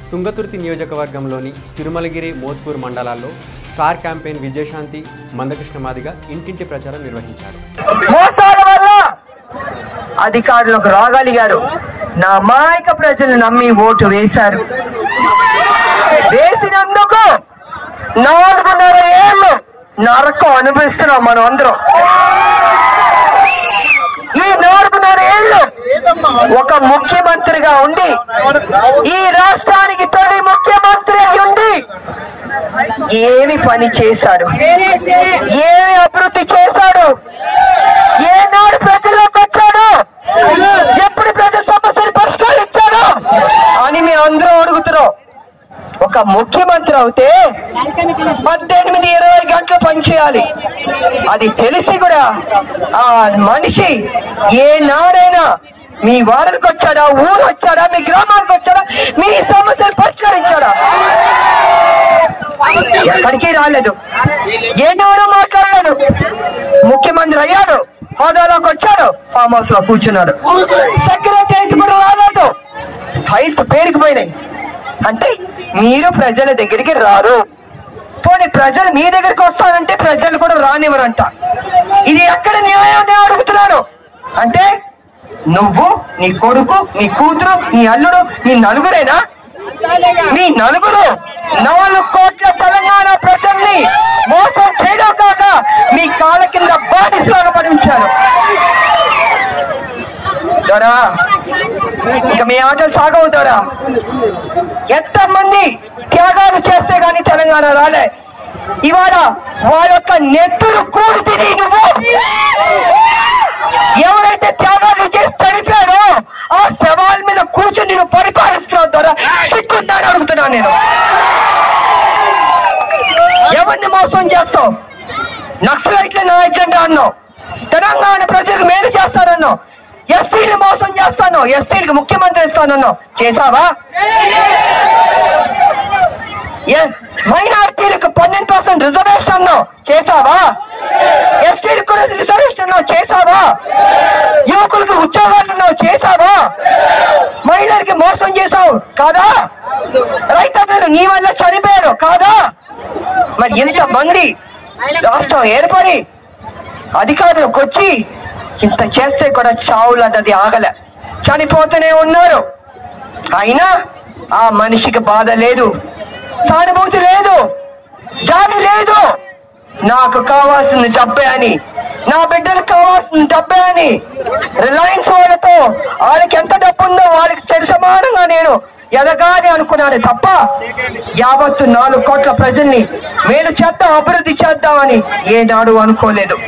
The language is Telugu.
తుంగతుర్తి నియోజకవర్గంలోని తిరుమలగిరి మోత్పూర్ మండలాల్లో స్టార్ క్యాంపెయిన్ విజయశాంతి మందకృష్ణ మాదిగ ఇంటింటి ప్రచారం నిర్వహించారు మోసాల వల్ల అధికారులకు రాగలిగారు నా అమాయక ప్రజలు నమ్మి ఓటు వేశారు వేసినందుకు నాలుగున్నర ఏళ్ళు నరకం అనుభవిస్తున్నాం మనం అందరం ఈ నాలుగున్నర ఏళ్ళు ఒక ముఖ్యమంత్రిగా ఉండి ఈ రాష్ట్రానికి తొలి ముఖ్యమంత్రి అయి ఉండి ఏమి పని చేశాడు ఏమి అభివృద్ధి చేశాడు ఏనాడు ప్రజల్లోకి వచ్చాడు ఎప్పుడు ప్రజల సమస్యలు పరిష్కరించాడు అని మేము అందరం అడుగుతున్నాం ఒక ముఖ్యమంత్రి అవుతే పద్దెనిమిది ఇరవై గంటలు పనిచేయాలి అది తెలిసి కూడా ఆ మనిషి ఏ నాడైనా మీ వాడలకు వచ్చాడా ఊరు వచ్చాడా మీ గ్రామానికి వచ్చాడా మీ సమస్యలు పరిష్కరించాడా ఎక్కడికి రాలేదు ఏనాడు మాట్లాడలేదు ముఖ్యమంత్రి అయ్యాడు హోదాలోకి వచ్చాడు ఫామ్ హౌస్ లో కూర్చున్నాడు సెక్రటరీ కూడా రాలేదు ఫైల్స్ పేరుకుపోయినాయి అంటే మీరు ప్రజల దగ్గరికి రారు పోనీ ప్రజలు మీ దగ్గరికి వస్తానంటే ప్రజలు కూడా రానివ్వరంట ఇది ఎక్కడ న్యాయం నేను అడుగుతున్నాను అంటే నువ్వు నీ కొడుకు నీ కూతురు నీ అల్లుడు నీ నలుగురేనా మీ నలుగురు నాలుగు కోట్ల తెలంగాణ ప్రజల్ని మోసం చేయడం కాక మీ కాళ్ళ కింద బానిసలాగా పడి ఉంచారు దొరా ఇక మీ ఆటలు సాగవుతారా ఎంతమంది త్యాగాలు చేస్తే గాని తెలంగాణ రాలే ఇవాళ వాళ్ళ యొక్క నెత్తురు కూడి తిని నువ్వు ఎవరైతే త్యాగాలు చేసి చనిపోయారో ఆ శవాల మీద కూర్చొని నువ్వు పరిపాలిస్తున్నావు ద్వారా సిక్కుందని అడుగుతున్నాను నేను ఎవరిని మోసం చేస్తావు నక్సలైట్ల నా ఎజెండా అన్నావు తెలంగాణ ప్రజలకు మేలు చేస్తానన్నావు ఎస్సీని మోసం చేస్తాను ఎస్సీలకు ముఖ్యమంత్రి ఇస్తానన్నావు చేసావా మైనార్టీలకు పన్నెండు పర్సెంట్ రిజర్వేషన్ అన్నావు చేసావా ఎస్టీలకు కూడా రిజర్వేషన్ అన్నావు చేసావా యువకులకు ఉద్యోగాలు అన్నావు చేసావా మహిళలకి మోసం చేసావు కాదా రైతన్నలు నీ వల్ల చనిపోయారు కాదా మరి ఇంత మంది రాష్ట్రం ఏర్పడి అధికారులకు వచ్చి ఇంత చేస్తే కూడా చావులు అన్నది ఆగల చనిపోతూనే ఉన్నారు అయినా ఆ మనిషికి బాధ లేదు సానుభూతి లేదు జాలి లేదు నాకు కావాల్సిన డబ్బే అని నా బిడ్డలకు కావాల్సిన డబ్బే అని రిలయన్స్ వాళ్ళతో వాళ్ళకి ఎంత డబ్బు ఉందో వాళ్ళకి చెడు సమానంగా నేను ఎదగాలి అనుకున్నాను తప్ప యావత్తు నాలుగు కోట్ల ప్రజల్ని మేలు చేద్దాం అభివృద్ధి చేద్దామని ఏనాడు అనుకోలేదు